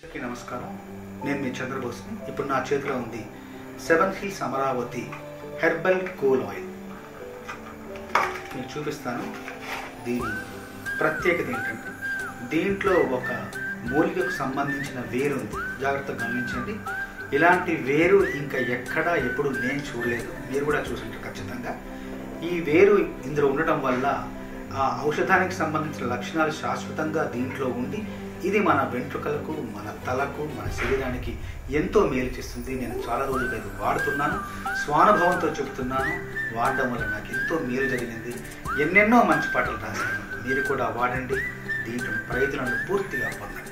అందరికీ నమస్కారం నేను మీ చంద్రబోస్ని ఇప్పుడు నా చేతిలో ఉంది seven hills Amaravati herbal cool oil మీకు చూపిస్తాను దీని ప్రత్యేకత ఏంటంటే దీంట్లో ఒక మూలికకు సంబంధించిన వేరు ఉంది జాగ్రత్తగా గమనించండి ఇలాంటి వేరు ఇంకా ఎక్కడా ఎప్పుడు నేను చూడలేదు మీరు కూడా చూసుంటారు ఖచ్చితంగా ఈ వేరు ఇందులో ఉండటం వల్ల ఆ ఔషధానికి సంబంధించిన లక్షణాలు శాశ్వతంగా దీంట్లో ఉండి ఇది మన వెంట్రుకలకు మన తలకు మన శరీరానికి ఎంతో మేలు చేస్తుంది నేను చాలా రోజులుగా ఇది వాడుతున్నాను స్వానుభవంతో చెబుతున్నాను వాడడం వల్ల నాకు ఎంతో మేలు జరిగింది ఎన్నెన్నో మంచి పాటలు రాశాను మీరు కూడా వాడండి దీంట్లో ప్రయోజనాలు పూర్తిగా పొందండి